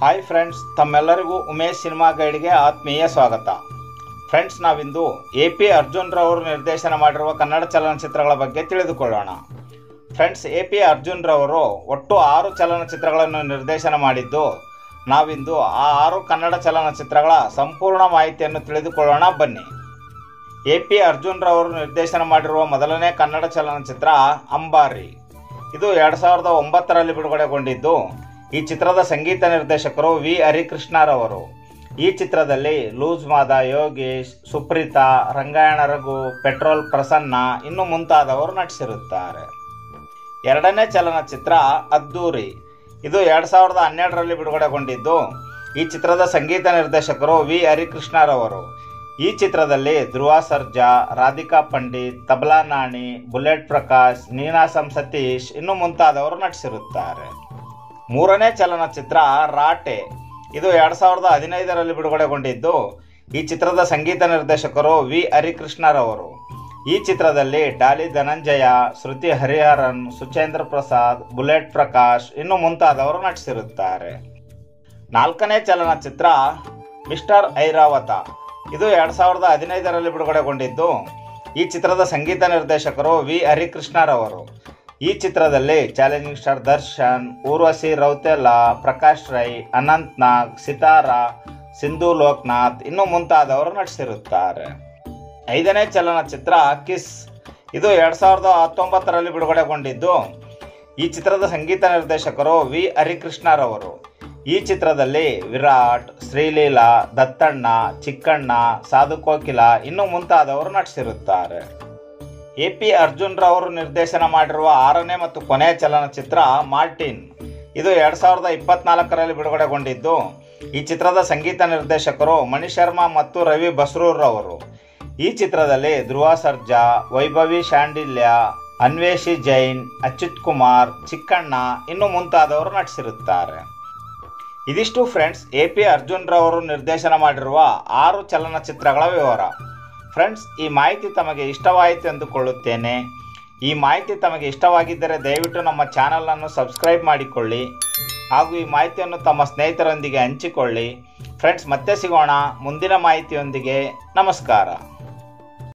hi friends ತಮ್ಮೆಲ್ಲರಿಗೂ Umesh cinema ಗೈಡ್ಗೆ ಆತ್ಮೀಯ ಸ್ವಾಗತ ಫ್ರೆಂಡ್ಸ್ ನಾವಿಂದು ಎ ಪಿ ಅರ್ಜುನ್ ರವರು ನಿರ್ದೇಶನ ಮಾಡಿರುವ ಕನ್ನಡ ಚಲನಚಿತ್ರಗಳ ಬಗ್ಗೆ ತಿಳಿದುಕೊಳ್ಳೋಣ ಫ್ರೆಂಡ್ಸ್ ಎ ಪಿ ಅರ್ಜುನ್ ರವರು ಒಟ್ಟು ಆರು ಚಲನಚಿತ್ರಗಳನ್ನು ನಿರ್ದೇಶನ ಮಾಡಿದ್ದು ನಾವಿಂದು ಆ ಆರು ಕನ್ನಡ ಚಲನಚಿತ್ರಗಳ ಸಂಪೂರ್ಣ ಮಾಹಿತಿಯನ್ನು ತಿಳಿದುಕೊಳ್ಳೋಣ ಬನ್ನಿ ಎ ಪಿ ಅರ್ಜುನ್ ರವರು ನಿರ್ದೇಶನ ಮಾಡಿರುವ ಮೊದಲನೇ ಕನ್ನಡ ಚಲನಚಿತ್ರ ಅಂಬಾರಿ ಇದು ಎರಡು ಸಾವಿರದ ಒಂಬತ್ತರಲ್ಲಿ ಬಿಡುಗಡೆಗೊಂಡಿದ್ದು ಈ ಚಿತ್ರದ ಸಂಗೀತ ನಿರ್ದೇಶಕರು ವಿ ಹರಿಕೃಷ್ಣರವರು ಈ ಚಿತ್ರದಲ್ಲಿ ಲೂಸ್ ಮಾದ ಯೋಗೇಶ್ ಸುಪ್ರೀತಾ ರಂಗಾಯಣ ರಘು ಪೆಟ್ರೋಲ್ ಪ್ರಸನ್ನ ಇನ್ನು ಮುಂತಾದವರು ನಟಿಸಿರುತ್ತಾರೆ ಎರಡನೇ ಚಲನಚಿತ್ರ ಅದ್ದೂರಿ ಇದು ಎರಡು ಸಾವಿರದ ಹನ್ನೆರಡರಲ್ಲಿ ಬಿಡುಗಡೆಗೊಂಡಿದ್ದು ಈ ಚಿತ್ರದ ಸಂಗೀತ ನಿರ್ದೇಶಕರು ವಿ ಹರಿಕೃಷ್ಣರವರು ಈ ಚಿತ್ರದಲ್ಲಿ ಧ್ರುವ ಸರ್ಜಾ ರಾಧಿಕಾ ಪಂಡಿತ್ ತಬಲಾ ನಾಣಿ ಬುಲೆಟ್ ಪ್ರಕಾಶ್ ನೀನಾಸಂ ಸತೀಶ್ ಇನ್ನು ಮುಂತಾದವರು ನಟಿಸಿರುತ್ತಾರೆ ಮೂರನೇ ಚಲನಚಿತ್ರ ರಾಟೆ ಇದು ಎರಡು ಸಾವಿರದ ಹದಿನೈದರಲ್ಲಿ ಬಿಡುಗಡೆಗೊಂಡಿದ್ದು ಈ ಚಿತ್ರದ ಸಂಗೀತ ನಿರ್ದೇಶಕರು ವಿ ಹರಿಕೃಷ್ಣರವರು ಈ ಚಿತ್ರದಲ್ಲಿ ಡಾಲಿ ಧನಂಜಯ ಶ್ರುತಿ ಹರಿಹರನ್ ಸುಚೇಂದ್ರ ಪ್ರಸಾದ್ ಬುಲೆಟ್ ಪ್ರಕಾಶ್ ಇನ್ನು ಮುಂತಾದವರು ನಟಿಸಿರುತ್ತಾರೆ ನಾಲ್ಕನೇ ಚಲನಚಿತ್ರ ಮಿಸ್ಟರ್ ಐರಾವತ ಇದು ಎರಡು ಸಾವಿರದ ಹದಿನೈದರಲ್ಲಿ ಬಿಡುಗಡೆಗೊಂಡಿದ್ದು ಈ ಚಿತ್ರದ ಸಂಗೀತ ನಿರ್ದೇಶಕರು ವಿ ಹರಿಕೃಷ್ಣರವರು ಈ ಚಿತ್ರದಲ್ಲಿ ಚಾಲೆಂಜಿಂಗ್ ಸ್ಟಾರ್ ದರ್ಶನ್ ಊರ್ವಶಿ ರೌತೆಲಾ ಪ್ರಕಾಶ್ ರೈ ಅನಂತ್ ನಾಗ್ ಸಿತಾರಾ ಸಿಂಧು ಲೋಕ್ನಾಥ್ ಇನ್ನು ಮುಂತಾದವರು ನಟಿಸಿರುತ್ತಾರೆ ಐದನೇ ಚಲನಚಿತ್ರ ಕಿಸ್ ಇದು ಎರಡು ಸಾವಿರದ ಹತ್ತೊಂಬತ್ತರಲ್ಲಿ ಬಿಡುಗಡೆಗೊಂಡಿದ್ದು ಈ ಚಿತ್ರದ ಸಂಗೀತ ನಿರ್ದೇಶಕರು ವಿ ಹರಿಕೃಷ್ಣರವರು ಈ ಚಿತ್ರದಲ್ಲಿ ವಿರಾಟ್ ಶ್ರೀಲೀಲಾ ದತ್ತಣ್ಣ ಚಿಕ್ಕಣ್ಣ ಸಾಧು ಕೋಕಿಲ ಇನ್ನು ಮುಂತಾದವರು ನಟಿಸಿರುತ್ತಾರೆ ಎ ಪಿ ಅರ್ಜುನ್ ರವರು ನಿರ್ದೇಶನ ಮಾಡಿರುವ ಆರನೇ ಮತ್ತು ಕೊನೆಯ ಚಲನಚಿತ್ರ ಮಾರ್ಟಿನ್ ಇದು ಎರಡು ಸಾವಿರದ ಇಪ್ಪತ್ನಾಲ್ಕರಲ್ಲಿ ಬಿಡುಗಡೆಗೊಂಡಿದ್ದು ಈ ಚಿತ್ರದ ಸಂಗೀತ ನಿರ್ದೇಶಕರು ಮಣಿ ಶರ್ಮಾ ಮತ್ತು ರವಿ ಬಸ್ರೂರ್ರವರು ಈ ಚಿತ್ರದಲ್ಲಿ ಧ್ರುವ ಸರ್ಜಾ ವೈಭವಿ ಶಾಂಡಿಲ್ಯ ಅನ್ವೇಷಿ ಜೈನ್ ಅಚ್ಯುತ್ ಕುಮಾರ್ ಚಿಕ್ಕಣ್ಣ ಇನ್ನು ಮುಂತಾದವರು ನಟಿಸಿರುತ್ತಾರೆ ಇದಿಷ್ಟು ಫ್ರೆಂಡ್ಸ್ ಎ ಪಿ ಅರ್ಜುನ್ ರವರು ನಿರ್ದೇಶನ ಮಾಡಿರುವ ಆರು ಚಲನಚಿತ್ರಗಳ ವಿವರ ಫ್ರೆಂಡ್ಸ್ ಈ ಮಾಹಿತಿ ತಮಗೆ ಇಷ್ಟವಾಯಿತು ಎಂದುಕೊಳ್ಳುತ್ತೇನೆ ಈ ಮಾಹಿತಿ ತಮಗೆ ಇಷ್ಟವಾಗಿದ್ದರೆ ದಯವಿಟ್ಟು ನಮ್ಮ ಚಾನಲನ್ನು ಸಬ್ಸ್ಕ್ರೈಬ್ ಮಾಡಿಕೊಳ್ಳಿ ಹಾಗೂ ಈ ಮಾಹಿತಿಯನ್ನು ತಮ್ಮ ಸ್ನೇಹಿತರೊಂದಿಗೆ ಹಂಚಿಕೊಳ್ಳಿ ಫ್ರೆಂಡ್ಸ್ ಮತ್ತೆ ಸಿಗೋಣ ಮುಂದಿನ ಮಾಹಿತಿಯೊಂದಿಗೆ ನಮಸ್ಕಾರ